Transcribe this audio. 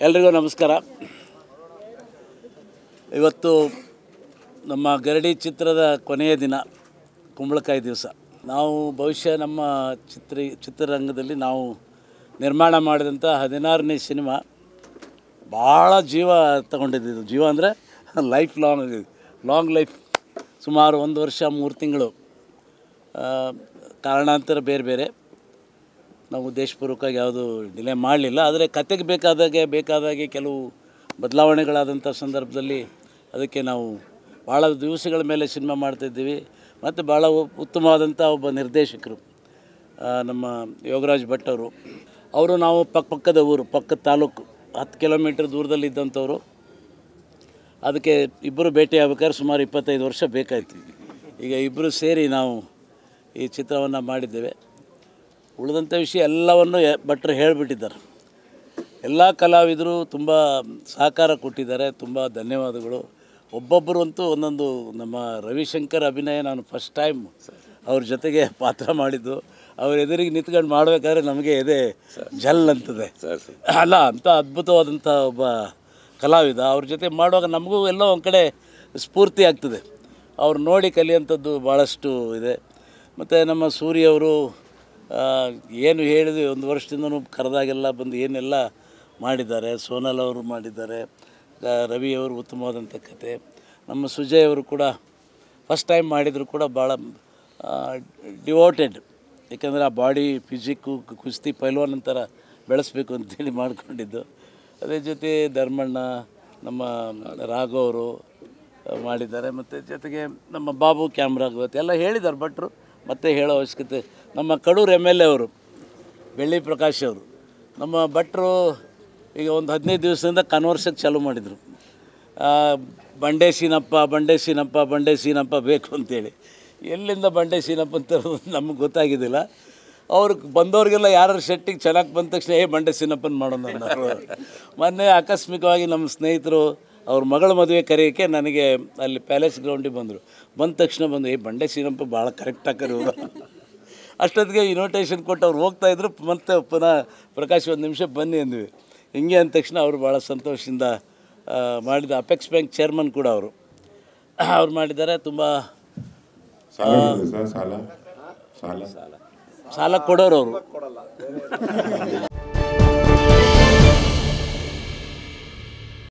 ಎಲ್ರಿಗೂ ನಮಸ್ಕಾರ ಇವತ್ತು ನಮ್ಮ ಗರಡಿ ಚಿತ್ರದ ಕೊನೆಯ ದಿನ ಕುಂಬಳಕಾಯಿ ದಿವಸ ನಾವು ಬಹುಶಃ ನಮ್ಮ ಚಿತ್ರ ಚಿತ್ರರಂಗದಲ್ಲಿ ನಾವು ನಿರ್ಮಾಣ ಮಾಡಿದಂಥ ಹದಿನಾರನೇ ಸಿನಿಮಾ ಭಾಳ ಜೀವ ತಗೊಂಡಿದ್ದು ಜೀವ ಅಂದರೆ ಲೈಫ್ ಲಾಂಗ್ ಲಾಂಗ್ ಲೈಫ್ ಸುಮಾರು ಒಂದು ವರ್ಷ ಮೂರು ತಿಂಗಳು ಆ, ಕಾರಣಾಂತರ ಬೇರೆ ಬೇರೆ ನಾವು ಉದ್ದೇಶಪೂರ್ವಕವಾಗಿ ಯಾವುದು ಡಿಲೇ ಮಾಡಲಿಲ್ಲ ಆದರೆ ಕತೆಗೆ ಬೇಕಾದಾಗೆ ಬೇಕಾದಾಗೆ ಕೆಲವು ಬದಲಾವಣೆಗಳಾದಂಥ ಸಂದರ್ಭದಲ್ಲಿ ಅದಕ್ಕೆ ನಾವು ಭಾಳ ದಿವಸಗಳ ಮೇಲೆ ಸಿನಿಮಾ ಮಾಡ್ತಾಯಿದ್ದೀವಿ ಮತ್ತು ಭಾಳ ಉ- ಉತ್ತಮವಾದಂಥ ಒಬ್ಬ ನಿರ್ದೇಶಕರು ಆ, ನಮ್ಮ ಯೋಗರಾಜ್ ಭಟ್ ಅವರು ಅವರು ನಾವು ಪಕ್ಕ ಪಕ್ಕದ ಊರು ಪಕ್ಕದ ತಾಲೂಕು ಹತ್ತು ಕಿಲೋಮೀಟ್ರ್ ದೂರದಲ್ಲಿ ಇದ್ದಂಥವ್ರು ಅದಕ್ಕೆ ಇಬ್ಬರು ಭೇಟಿ ಆಗ್ಬೇಕಾದ್ರೆ ಸುಮಾರು ಇಪ್ಪತ್ತೈದು ವರ್ಷ ಬೇಕಾಯ್ತು ಈಗ ಇಬ್ಬರು ಸೇರಿ ನಾವು ಈ ಚಿತ್ರವನ್ನು ಮಾಡಿದ್ದೇವೆ ಉಳಿದಂಥ ವಿಷಯ ಎಲ್ಲವನ್ನು ಯ- ಭಟ್ರು ಹೇಳಿಬಿಟ್ಟಿದ್ದಾರೆ ಎಲ್ಲ ಕಲಾವಿದರು ತುಂಬ ಸಹಕಾರ ಕೊಟ್ಟಿದ್ದಾರೆ ತುಂಬ ಧನ್ಯವಾದಗಳು ಒಬ್ಬೊಬ್ಬರು ಅಂತೂ ಒಂದೊಂದು ನಮ್ಮ ರವಿಶಂಕರ್ ಅಭಿನಯ ನಾನು ಫಸ್ಟ್ ಟೈಮ್ ಅವ್ರ ಜೊತೆಗೆ ಪಾತ್ರ ಮಾಡಿದ್ದು ಅವ್ರ ಎದುರಿಗೆ ನಿಂತ್ಕೊಂಡು ಮಾಡಬೇಕಾದ್ರೆ ನಮಗೆ ಎದೆ ಜಲ್ ಅಂತದೆ ಅಲ್ಲ ಅಂಥ ಅದ್ಭುತವಾದಂಥ ಒಬ್ಬ ಕಲಾವಿದ ಅವ್ರ ಜೊತೆ ಮಾಡುವಾಗ ನಮಗೂ ಎಲ್ಲೋ ಒಂದು ಕಡೆ ಸ್ಫೂರ್ತಿ ಆಗ್ತದೆ ಅವ್ರು ನೋಡಿ ಕಲಿಯುವಂಥದ್ದು ಭಾಳಷ್ಟು ಇದೆ ಮತ್ತು ನಮ್ಮ ಸೂರ್ಯವರು ಆ, ಏನು ಹೇಳಿದ್ವಿ ಒಂದು ವರ್ಷದಿಂದನೂ ಕರೆದಾಗೆಲ್ಲ ಬಂದು ಏನೆಲ್ಲ ಮಾಡಿದ್ದಾರೆ ಸೋನಲ್ ಅವರು ಮಾಡಿದ್ದಾರೆ ಆ, ರವಿ ಅವರು ಉತ್ತಮವಾದಂಥ ಕತೆ ನಮ್ಮ ಸುಜಯ್ ಅವರು ಕೂಡ ಫಸ್ಟ್ ಟೈಮ್ ಮಾಡಿದರೂ ಕೂಡ ಭಾಳ ಡಿವೋಟೆಡ್ ಯಾಕಂದರೆ ಆ ಬಾಡಿ ಫಿಸಿಕ್ಕು ಕುಸ್ತಿ ಪೈಲ್ವಾನ್ ಥರ ಬೆಳೆಸ್ಬೇಕು ಅಂತೇಳಿ ಮಾಡ್ಕೊಂಡಿದ್ದು ಅದೇ ಜೊತೆ ಧರ್ಮಣ್ಣ ನಮ್ಮ ರಾಘವ್ ಅವರು ಮಾಡಿದ್ದಾರೆ ಮತ್ತು ಜೊತೆಗೆ ನಮ್ಮ ಬಾಬು ಕ್ಯಾಮ್ರಾ ಎಲ್ಲ ಹೇಳಿದ್ದಾರೆ ಭಟ್ರು ಮತ್ತೆ ಹೇಳೋ ಅವಶ್ಯಕತೆ ನಮ್ಮ ಕಡೂರು ಎಮ್ ಎಲ್ ಎ ಅವರು ಬೆಳ್ಳಿ ಪ್ರಕಾಶ್ ಅವರು ನಮ್ಮ ಭಟ್ರು ಈಗ ಒಂದು ಹದಿನೈದು ದಿವಸದಿಂದ ಕನ್ವರ್ಸಕ್ಕೆ ಚಾಲೂ ಮಾಡಿದರು ಆ, ಬಂಡೆ ಸೀನಪ್ಪ ಬಂಡೆ ಸೀನಪ್ಪ ಬಂಡೆ ಸೀನಪ್ಪ ಬೇಕು ಅಂತೇಳಿ ಎಲ್ಲಿಂದ ಬಂಡೆ ಸೀನಪ್ಪ ಅಂತ ನಮಗೆ ಗೊತ್ತಾಗಿದ್ದಿಲ್ಲ ಅವ್ರಿಗೆ ಬಂದವ್ರಿಗೆಲ್ಲ ಯಾರು ಶೆಟ್ಟಿಗೆ ಚೆನ್ನಾಗಿ ಬಂದ ತಕ್ಷಣ ಏ ಬಂಡೆ ಸೀನಪ್ಪನ ಮಾಡೋಣ ಅನ್ನೋರು ಮೊನ್ನೆ ಆಕಸ್ಮಿಕವಾಗಿ ನಮ್ಮ ಸ್ನೇಹಿತರು ಅವ್ರ ಮಗಳ ಮದುವೆ ಕರೆಯೋಕ್ಕೆ ನನಗೆ ಅಲ್ಲಿ ಪ್ಯಾಲೇಸ್ ಗ್ರೌಂಡಿಗೆ ಬಂದರು ಬಂದ ತಕ್ಷಣ ಬಂದು ಏ ಬಂಡೆ ಸೀನಪ್ಪ ಭಾಳ ಕರೆಕ್ಟಾಗಿ ಕರೆಯೋರು ಅಷ್ಟೊತ್ತಿಗೆ ಇನ್ವಿಟೇಷನ್ ಕೊಟ್ಟು ಅವ್ರು ಹೋಗ್ತಾಯಿದ್ರು ಮತ್ತೆ ಪುನಃ ಪ್ರಕಾಶ್ ಒಂದು ನಿಮಿಷ ಬನ್ನಿ ಅಂದ್ವಿ ಹಿಂಗೆ ಅಂದ ತಕ್ಷಣ ಅವರು ಭಾಳ ಸಂತೋಷದಿಂದ ಆ, ಮಾಡಿದ ಅಪೆಕ್ಸ್ ಬ್ಯಾಂಕ್ ಚೇರ್ಮನ್ ಕೂಡ ಅವರು ಅವ್ರು ಮಾಡಿದ್ದಾರೆ ತುಂಬ ಸಾಲ ಇದೆ ಸರ್ ಸಾಲ ಸಾಲ ಸಾಲ ಕೊಡೋರು ಅವರು